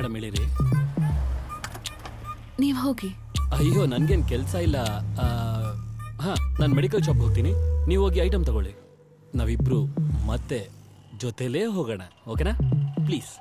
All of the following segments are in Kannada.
ಮೇಡಮ್ ಹೇಳಿರಿ ನೀವ್ ಹೋಗಿ ಅಯ್ಯೋ ನನ್ಗೇನು ಕೆಲಸ ಇಲ್ಲ ಹಾಂ ನಾನು ಮೆಡಿಕಲ್ ಶಾಪ್ ಹೋಗ್ತೀನಿ ನೀವು ಹೋಗಿ ಐಟಮ್ ತಗೊಳ್ಳಿ ನಾವಿಬ್ರು ಮತ್ತೆ ಜೊತೆಲೇ ಹೋಗೋಣ ಓಕೆನಾ ಪ್ಲೀಸ್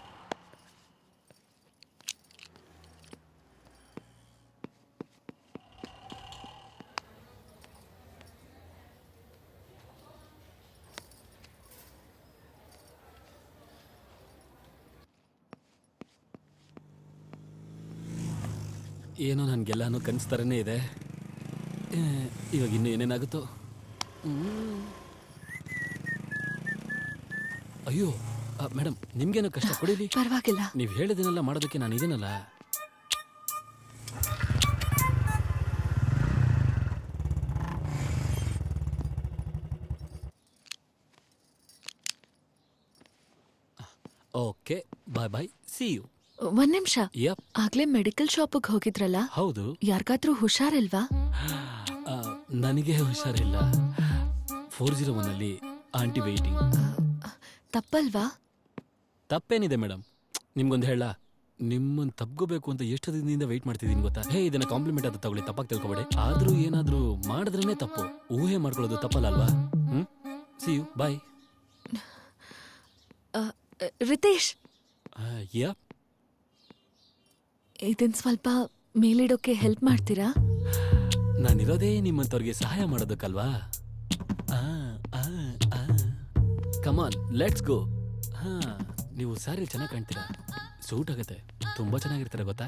ಏನೋ ನನಗೆಲ್ಲಾನು ಕನ್ಸ್ ಥರನೇ ಇದೆ ಏ, ಇವಾಗ ಇನ್ನು ಏನೇನಾಗುತ್ತೋ ಹ್ಮ್. ಅಯ್ಯೋ ಮೇಡಮ್ ನಿಮ್ಗೇನು ಕಷ್ಟ ಕೊಡಿಲಿ ಪರವಾಗಿಲ್ಲ ನೀವು ಹೇಳಿದನ್ನೆಲ್ಲ ಮಾಡೋದಕ್ಕೆ ನಾನು ಇದೀನಲ್ಲ okay bye bye see you ಒಂದ್ ನಿಮಿಷ ಯಪ್ ಆಗ್ಲೇ ಮೆಡಿಕಲ್ ಶಾಪಿಗೆ ಹೋಗಿದ್ರಲ್ಲ ಹೌದು ಯಾರಿಗಾದ್ರೂ ಹುಷಾರಿಲ್ವಾ ಆ, ನನಗೆ ಹುಷಾರಿಲ್ಲ ಫೋರ್ ಜೀರೋ ಒನ್ನಲ್ಲಿ ಆಂಟಿ ವೆಯ್ಟಿಂಗ್ ತಪ್ಪಲ್ವಾ ತಪ್ಪೇನಿದೆ ಮೇಡಮ್ ನಿಮ್ಗೊಂದು ಹೇಳ ನಿಮ್ಮನ್ನು ತಪ್ಕೋಬೇಕು ಅಂತ ಎಷ್ಟು ದಿನದಿಂದ ವೆಯ್ಟ್ ಮಾಡ್ತಿದ್ದೀನಿ ಗೊತ್ತಾ ಹೇ ಇದನ್ನ ಕಾಂಪ್ಲಿಮೆಂಟ್ ಅಂತ ತಗೊಳ್ಳಿ ತಪ್ಪಾಗಿ ತಿಳ್ಕೊಬೇಡಿ ಆದ್ರೂ ಏನಾದ್ರೂ ಮಾಡಿದ್ರೇನೆ ತಪ್ಪು ಊಹೆ ಮಾಡ್ಕೊಳ್ಳೋದು ತಪ್ಪಲ್ಲ ಅಲ್ವಾ ಹ್ಮ್ ಸಿ ಯು ಬಾಯ್ ಆ, ರಿತೇಶ್ ಯಾ ಇದನ್ ಸ್ವಲ್ಪ ಮೇಲಿಡೋಕೆ ಹೆಲ್ಪ್ ಮಾಡ್ತೀರಾ ನಾನಿರೋದೇ ನಿಮ್ಮಂಥವ್ರಿಗೆ ಸಹಾಯ ಮಾಡೋದಕ್ಕಲ್ವಾ ಕಮಾನ್ ಲೆಟ್ಸ್ ಗೋ ಹಾ ನೀವು ಸ್ಯಾರಿ ಚೆನ್ನಾಗಿ ಕಾಣ್ತೀರಾ ಸೂಟ್ ಆಗುತ್ತೆ ತುಂಬಾ ಚೆನ್ನಾಗಿರ್ತಾರೆ ಗೊತ್ತಾ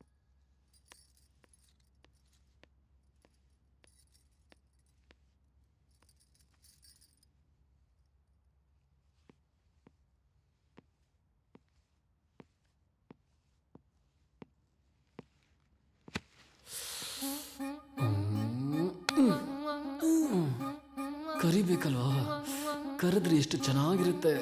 ಕರಿಬೇಕಲ್ವಾ ಕರೆದ್ರೆ ಎಷ್ಟು ಚೆನ್ನಾಗಿರುತ್ತೆ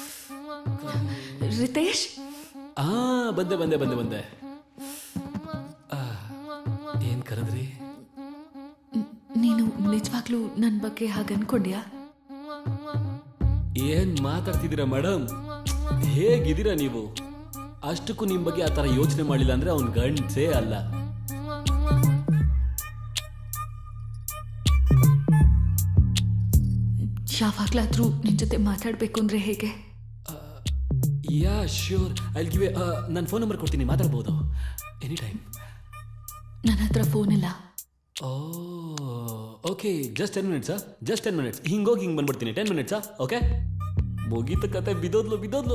ರಿತೇಶ್ ಆ ಬಂದೆ ಬಂದೆ ಬಂದೆ ಬಂದೆ ಆ, ಏನ್ ಕರೆದ್ರಿ ನೀನು ನಿಜವಾಗ್ಲೂ ನನ್ ಬಗ್ಗೆ ಹಾಗೆ ಅನ್ಕೊಂಡ್ಯಾ ಏನ್ ಮಾತಾಡ್ತಿದ್ದೀರಾ ಮೇಡಮ್ ಹೇಗಿದ್ದೀರಾ ನೀವು ಅಷ್ಟಕ್ಕೂ ನಿಮ್ ಬಗ್ಗೆ ಆ ತರ ಯೋಚನೆ ಮಾಡಿಲ್ಲ ಅಂದ್ರೆ ಅವ್ನ್ ಗಂಡ್ಸೇ ಅಲ್ಲ ಯಾವಾಗ್ಲಾದ್ರೂ ನಿನ್ ಜೊತೆ ಮಾತಾಡ್ಬೇಕು ಅಂದ್ರೆ ಹೇಗೆ ಯಾ ಶ್ಯೂರ್ ಐ ಗಿವ್ ನನ್ನ ಫೋನ್ ನಂಬರ್ ಕೊಡ್ತೀನಿ ಮಾತಾಡ್ಬೋದು ಎನಿ ಟೈಮ್ ನನ್ನ ಹತ್ರ ಫೋನ್ ಇಲ್ಲ ಓ ಓಕೆ ಜಸ್ಟ್ ಟೆನ್ ಮಿನಿಟ್ಸಾ ಜಸ್ಟ್ ಟೆನ್ ಮಿನಿಟ್ಸ್ ಹಿಂಗೋಗಿ ಹಿಂಗೆ ಬಂದ್ಬಿಡ್ತೀನಿ ಟೆನ್ ಮಿನಿಟ್ಸಾ ಓಕೆ ಮುಗೀತ ಕತೆ ಬಿದೋದ್ಲು ಬಿದೋದ್ಲು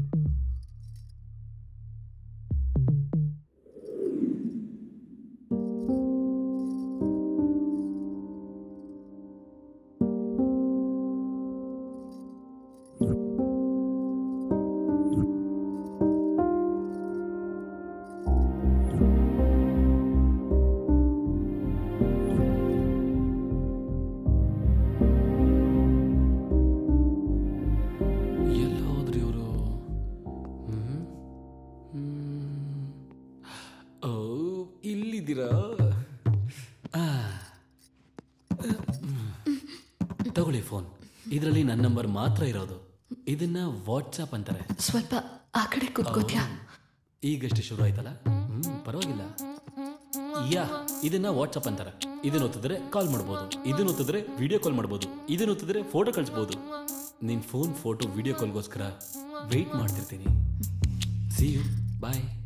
ಎಲ್ಲಿ ಹೋದ್ರಿ ಇವರು ಓ ಇಲ್ಲಿದ್ದೀರಾ ಆ. ಹ್ಮ್. ತಗೊಳ್ಳಿ ಫೋನ್ ಇದರಲ್ಲಿ ನನ್ನ ನಂಬರ್ ಮಾತ್ರ ಇರೋದು ಇದನ್ನ ವಾಟ್ಸಾಪ್ ಅಂತಾರೆ ಸ್ವಲ್ಪ ಆ ಕಡೆ ಕುತ್ಕೋತ್ಯಾ ಈಗಷ್ಟೇ ಶುರು ಆಯ್ತಲ್ಲ ಹ್ಮ್ ಪರವಾಗಿಲ್ಲ ಯಾ ಇದನ್ನ ವಾಟ್ಸಪ್ ಅಂತಾರೆ ಇದನ್ನ ಒತ್ತಿದ್ರೆ ಕಾಲ್ ಮಾಡ್ಬೋದು ಇದನ್ನ ಒತ್ತಿದ್ರೆ ವಿಡಿಯೋ ಕಾಲ್ ಮಾಡ್ಬೋದು ಇದನ್ನ ಒತ್ತಿದ್ರೆ ಫೋಟೋ ಕಳಿಸ್ಬೋದು ನಿನ್ ಫೋನ್ ಫೋಟೋ ವಿಡಿಯೋ ಕಾಲ್ಗೋಸ್ಕರ ವೆಯ್ಟ್ ಮಾಡ್ತಿರ್ತೀನಿ ಸಿ ಯು ಬಾಯ್